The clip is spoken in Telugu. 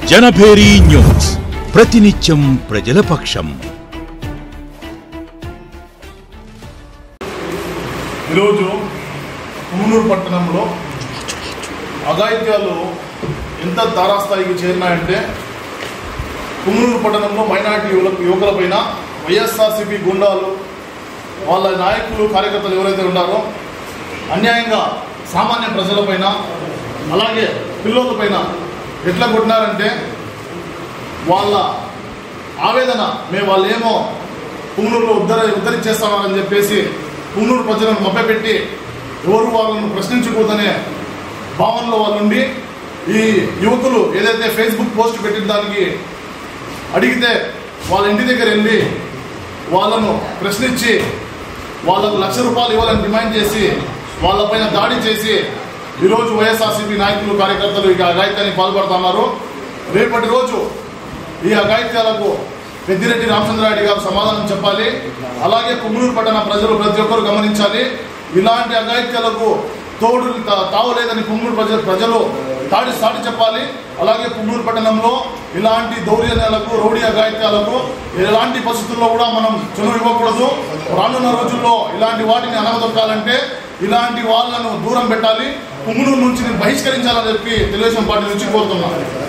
జనభేరీ న్యూస్ ప్రతినిత్యం ప్రజల పక్షం ఈరోజు పుంగనూరు పట్టణంలో అఘాయిత్యాలు ఎంత తారాస్థాయికి చేరినాయంటే పుంగనూరు పట్టణంలో మైనార్టీ యువకుల యువకులపైన వైఎస్ఆర్సీపీ గుండాలు వాళ్ళ నాయకులు కార్యకర్తలు ఎవరైతే ఉన్నారో అన్యాయంగా సామాన్య ప్రజలపైన అలాగే పిల్లలపైన ఎట్లా కొట్టినారంటే వాళ్ళ ఆవేదన మేము వాళ్ళు ఏమో పుంగనూరులో ఉద్ధర ఉద్ధరించేస్తామని చెప్పేసి పుంగనూరు ప్రజలను మభ్యపెట్టి ఎవరు వాళ్ళను ప్రశ్నించకూడదనే భావనలో వాళ్ళు ఉండి ఈ యువకులు ఏదైతే ఫేస్బుక్ పోస్ట్ పెట్టిన దానికి అడిగితే వాళ్ళ ఇంటి దగ్గర వెళ్ళి వాళ్ళను ప్రశ్నించి వాళ్ళకు లక్ష రూపాయలు ఇవ్వాలని డిమాండ్ చేసి వాళ్ళపైన దాడి చేసి ఈరోజు వైఎస్ఆర్సీపీ నాయకులు కార్యకర్తలు ఇక అఘాయిత్యానికి పాల్పడుతున్నారు రేపటి రోజు ఈ అఘాయిత్యాలకు పెద్దిరెడ్డి రామచంద్రారెడ్డి గారు సమాధానం చెప్పాలి అలాగే కుమ్మూరు పట్టణ ప్రజలు ప్రతి ఒక్కరు గమనించాలి ఇలాంటి అఘాయిత్యాలకు తోడు తా- తావలేదని కుమ్మూరు ప్రజలు ప్రజలు తాడి సాటి చెప్పాలి అలాగే కుమ్మూరు పట్టణంలో ఇలాంటి దౌర్జన్యాలకు రౌడీ అఘాయిత్యాలకు ఎలాంటి పరిస్థితుల్లో కూడా మనం చనువు ఇవ్వకూడదు రానున్న రోజుల్లో ఇలాంటి వాటిని అనగదొక్కాలంటే ఇలాంటి వాళ్ళను దూరం పెట్టాలి కుమ్మూరు నుంచి బహిష్కరించాలని చెప్పి తెలుగుదేశం పార్టీ నుంచి కోరుతున్నాను